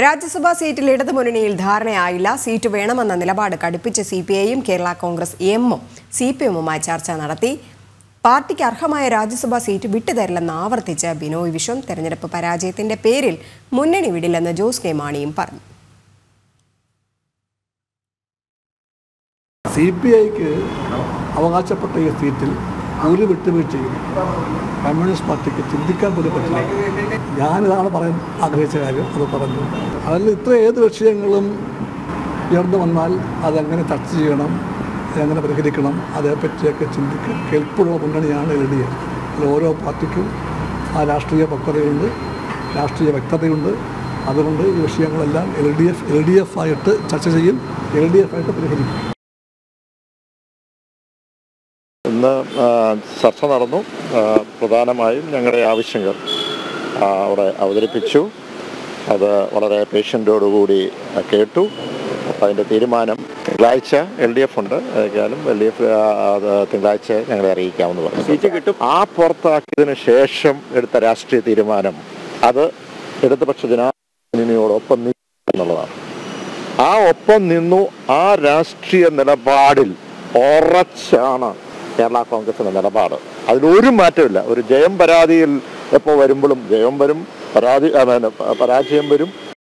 രാജ്യസഭാ സീറ്റിൽ ഇടതുമുന്നണിയിൽ ധാരണയായില്ല സീറ്റ് വേണമെന്ന നിലപാട് കടുപ്പിച്ച സി പി ഐയും കേരള കോൺഗ്രസ് എമ്മും സി പി എമ്മുമായി ചർച്ച നടത്തി പാർട്ടിക്ക് അർഹമായ രാജ്യസഭാ സീറ്റ് വിട്ടുതരില്ലെന്ന് ആവർത്തിച്ച ബിനോയ് വിശ്വം തെരഞ്ഞെടുപ്പ് പരാജയത്തിന്റെ പേരിൽ മുന്നണി വിടില്ലെന്ന് ജോസ് കെ മാണിയും പറഞ്ഞു സി പി ഐക്ക് അവകാശപ്പെട്ട ഈ സീറ്റിൽ ഒരു വിട്ടുവീഴ്ചയും കമ്മ്യൂണിസ്റ്റ് പാർട്ടിക്ക് ചിന്തിക്കാൻ പോലും പറ്റില്ല ഞാനിതാണ് പറയാൻ ആഗ്രഹിച്ച കാര്യം അത് പറഞ്ഞു അതിൽ ഇത്ര ഏത് വിഷയങ്ങളും ഉയർന്നു വന്നാൽ അതെങ്ങനെ ചർച്ച ചെയ്യണം അതെങ്ങനെ പരിഹരിക്കണം അതേപ്പറ്റിയൊക്കെ ചിന്തിക്കാൻ കെൽപ്പുള്ള മുന്നണിയാണ് എൽ ഡി എഫ് അതിൽ ഓരോ പാർട്ടിക്കും ആ രാഷ്ട്രീയ പക്വതയുണ്ട് രാഷ്ട്രീയ വ്യക്തതയുണ്ട് അതുകൊണ്ട് ഈ വിഷയങ്ങളെല്ലാം L D F L D F ആയിട്ട് ചർച്ച ചെയ്യും എൽ ഡി എഫ് ആയിട്ട് പരിഹരിക്കും ഇന്ന് ആ, ചർച്ച നടന്നു ആ, പ്രധാനമായും ഞങ്ങളുടെ ആവശ്യങ്ങൾ ആ, അവിടെ അവതരിപ്പിച്ചു അത് വളരെ പേഷ്യൻ്റോടുകൂടി കേട്ടു അപ്പോൾ അതിൻ്റെ തീരുമാനം തിങ്കളാഴ്ച എൽ ഡി എഫ് ഉണ്ട് ഏതായാലും എൽ ഡി എഫ് അത് തിങ്കളാഴ്ച ഞങ്ങളെ അറിയിക്കാമെന്ന് പറഞ്ഞു സീറ്റ് കിട്ടും ആ പുറത്താക്കിയതിന് ശേഷം എടുത്ത രാഷ്ട്രീയ തീരുമാനം അത് ഇടതുപക്ഷ ജനാധിപത്യത്തോടൊപ്പം നിൽക്കുക എന്നുള്ളതാണ് ആ ഒപ്പം നിന്നു ആ രാഷ്ട്രീയ നിലപാടിൽ ഉറച്ചാണ് കേരള കോൺഗ്രസിന്റെ നിലപാട് അതിലൊരു മാറ്റമില്ല ഒരു ജയം പരാതിയിൽ എപ്പോൾ വരുമ്പോഴും ജയം വരും പരാതി ആ, പിന്നെ, പരാജയം വരും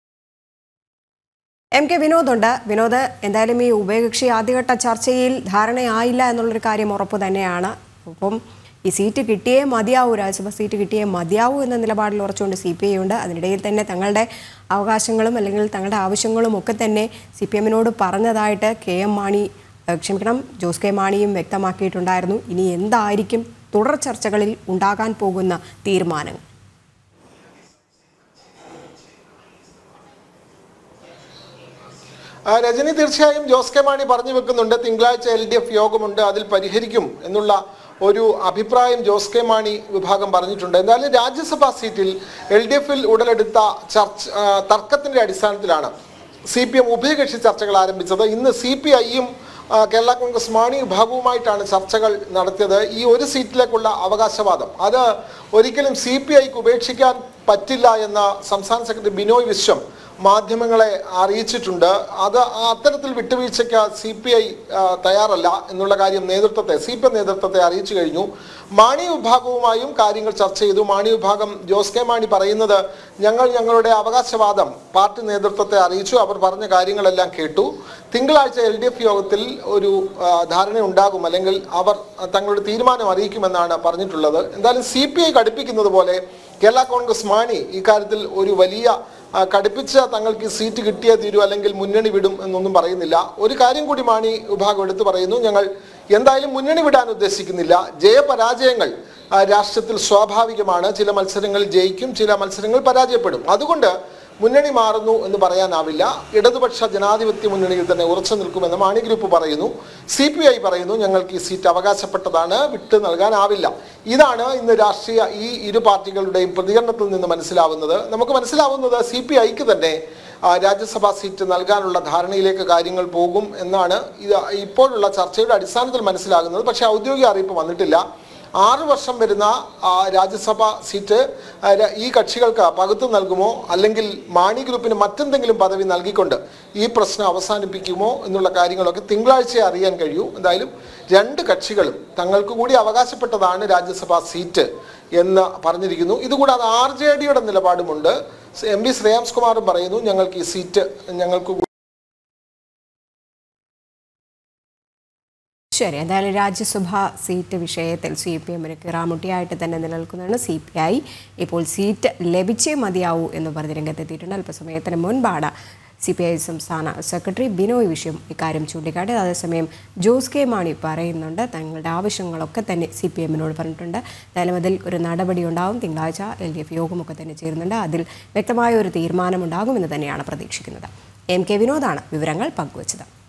എം കെ വിനോദുണ്ട് വിനോദ് എന്തായാലും ഈ ഉഭയകക്ഷി ആദ്യഘട്ട ചർച്ചയിൽ ധാരണയായില്ല എന്നുള്ളൊരു കാര്യം ഉറപ്പ് തന്നെയാണ് അപ്പം ഈ സീറ്റ് കിട്ടിയേ മതിയാവൂ രാജ്യസഭ സീറ്റ് കിട്ടിയേ മതിയാവൂ എന്ന നിലപാടിൽ ഉറച്ചുകൊണ്ട് സി പി ഐ ഉണ്ട് അതിനിടയിൽ തന്നെ തങ്ങളുടെ അവകാശങ്ങളും അല്ലെങ്കിൽ തങ്ങളുടെ ആവശ്യങ്ങളും ഒക്കെ തന്നെ സി പി എമ്മിനോട് പറഞ്ഞതായിട്ട് കെ എം മാണി ഏഹ് ക്ഷമിക്കണം ജോസ് കെ മാണിയും വ്യക്തമാക്കിയിട്ടുണ്ടായിരുന്നു ഇനി എന്തായിരിക്കും തുടർ ചർച്ചകളിൽ ഉണ്ടാകാൻ പോകുന്ന തീരുമാനങ്ങൾ ആ, രജനി തീർച്ചയായും ജോസ് കെ മാണി പറഞ്ഞു വെക്കുന്നുണ്ട് തിങ്കളാഴ്ച എൽ ഡി എഫ് യോഗമുണ്ട് അതിൽ പരിഹരിക്കും എന്നുള്ള ഒരു അഭിപ്രായം ജോസ് കെ മാണി വിഭാഗം പറഞ്ഞിട്ടുണ്ട് എന്തായാലും രാജ്യസഭാ സീറ്റിൽ എൽ ഡി എഫിൽ ഉടലെടുത്ത ചർച്ച ആ, തർക്കത്തിന്റെ അടിസ്ഥാനത്തിലാണ് സി പി എം ഉഭയകക്ഷി ചർച്ചകൾ ആരംഭിച്ചത് ഇന്ന് സി പി ഐയും കേരള കോൺഗ്രസ് മാണി വിഭാഗവുമായിട്ടാണ് ചർച്ചകൾ നടത്തിയത് ഈ ഒരു സീറ്റിലേക്കുള്ള അവകാശവാദം അത് ഒരിക്കലും സി പി ഐക്ക് ഉപേക്ഷിക്കാൻ പറ്റില്ല എന്ന സംസ്ഥാന സെക്രട്ടറി ബിനോയ് വിശ്വം മാധ്യമങ്ങളെ അറിയിച്ചിട്ടുണ്ട് അത് ആ അത്തരത്തിൽ വിട്ടുവീഴ്ചയ്ക്ക് സി പി ഐ തയ്യാറല്ല എന്നുള്ള കാര്യം നേതൃത്വത്തെ സി പി എം നേതൃത്വത്തെ അറിയിച്ചു കഴിഞ്ഞു മാണി വിഭാഗവുമായും കാര്യങ്ങൾ ചർച്ച ചെയ്തു മാണി വിഭാഗം ജോസ് കെ മാണി പറയുന്നത് ഞങ്ങൾ ഞങ്ങളുടെ അവകാശവാദം പാർട്ടി നേതൃത്വത്തെ അറിയിച്ചു അവർ പറഞ്ഞ കാര്യങ്ങളെല്ലാം കേട്ടു തിങ്കളാഴ്ച എൽ ഡി എഫ് യോഗത്തിൽ ഒരു ആ, ധാരണ ഉണ്ടാകും അല്ലെങ്കിൽ അവർ തങ്ങളുടെ തീരുമാനം അറിയിക്കുമെന്നാണ് പറഞ്ഞിട്ടുള്ളത് എന്തായാലും സി പി ഐ കടുപ്പിക്കുന്നത് പോലെ കേരള കോൺഗ്രസ് മാണി ഇക്കാര്യത്തിൽ ഒരു വലിയ ആ, കടുപ്പിച്ച തങ്ങൾക്ക് ഈ സീറ്റ് കിട്ടിയേ തീരൂ അല്ലെങ്കിൽ മുന്നണി വിടും എന്നൊന്നും പറയുന്നില്ല ഒരു കാര്യം കൂടി മാണി വിഭാഗം എടുത്തു പറയുന്നു ഞങ്ങൾ എന്തായാലും മുന്നണി വിടാൻ ഉദ്ദേശിക്കുന്നില്ല ജയപരാജയങ്ങൾ ആ, രാഷ്ട്രത്തിൽ സ്വാഭാവികമാണ് ചില മത്സരങ്ങൾ ജയിക്കും ചില മത്സരങ്ങൾ പരാജയപ്പെടും അതുകൊണ്ട് മുന്നണി മാറുന്നു എന്ന് പറയാനാവില്ല ഇടതുപക്ഷ ജനാധിപത്യ മുന്നണിയിൽ തന്നെ ഉറച്ചു നിൽക്കുമെന്ന് മാണി ഗ്രൂപ്പ് പറയുന്നു സി പി ഐ പറയുന്നു ഞങ്ങൾക്ക് ഈ സീറ്റ് അവകാശപ്പെട്ടതാണ് വിട്ടു നൽകാനാവില്ല ഇതാണ് ഇന്ന് രാഷ്ട്രീയ ഈ ഇരു പാർട്ടികളുടെയും പ്രതികരണത്തിൽ നിന്ന് മനസ്സിലാവുന്നത് നമുക്ക് മനസ്സിലാവുന്നത് സി പി ഐക്ക് തന്നെ ആ, രാജ്യസഭാ സീറ്റ് നൽകാനുള്ള ധാരണയിലേക്ക് കാര്യങ്ങൾ പോകും എന്നാണ് ഇത് ഇപ്പോഴുള്ള ചർച്ചയുടെ അടിസ്ഥാനത്തിൽ മനസ്സിലാകുന്നത് പക്ഷേ ഔദ്യോഗിക അറിയിപ്പ് വന്നിട്ടില്ല ആറ് വർഷം വരുന്ന ആ, രാജ്യസഭ സീറ്റ് ആ, ര- ഈ കക്ഷികൾക്ക് പകുത്തു നൽകുമോ അല്ലെങ്കിൽ മാണി ഗ്രൂപ്പിന് മറ്റെന്തെങ്കിലും പദവി നൽകിക്കൊണ്ട് ഈ പ്രശ്നം അവസാനിപ്പിക്കുമോ എന്നുള്ള കാര്യങ്ങളൊക്കെ തിങ്കളാഴ്ച അറിയാൻ കഴിയൂ എന്തായാലും രണ്ട് കക്ഷികളും തങ്ങൾക്ക് കൂടി അവകാശപ്പെട്ടതാണ് രാജ്യസഭാ സീറ്റ് എന്ന് പറഞ്ഞിരിക്കുന്നു ഇതുകൂടാതെ ആർ ജെ ഡിയുടെ നിലപാടുമുണ്ട് എം വി ശ്രേയാംസ് കുമാറും പറയുന്നു ഞങ്ങൾക്ക് ഈ സീറ്റ് ഞങ്ങൾക്ക് കൂടി ശരി എന്തായാലും രാജ്യസഭാ സീറ്റ് വിഷയത്തിൽ സി പി എമ്മിന് കിറാമുട്ടിയായിട്ട് തന്നെ നിലനിൽക്കുന്നതാണ് സി പി ഐ ഇപ്പോൾ സീറ്റ് ലഭിച്ചേ മതിയാവൂ എന്ന് പറഞ്ഞ് രംഗത്തെത്തിയിട്ടുണ്ട് അല്പസമയത്തിന് മുൻപാണ് സി പി ഐ സംസ്ഥാന സെക്രട്ടറി ബിനോയ് വിഷയം ഇക്കാര്യം ചൂണ്ടിക്കാട്ടി അതേസമയം ജോസ് കെ മാണി പറയുന്നുണ്ട് തങ്ങളുടെ ആവശ്യങ്ങളൊക്കെ തന്നെ സി പി എമ്മിനോട് പറഞ്ഞിട്ടുണ്ട് എന്തായാലും അതിൽ ഒരു നടപടി ഉണ്ടാവും തിങ്കളാഴ്ച എൽ ഡി എഫ് യോഗമൊക്കെ തന്നെ ചേരുന്നുണ്ട് അതിൽ വ്യക്തമായ ഒരു തീരുമാനമുണ്ടാകുമെന്ന് തന്നെയാണ് പ്രതീക്ഷിക്കുന്നത് എം കെ വിനോദാണ് വിവരങ്ങൾ പങ്കുവച്ചത്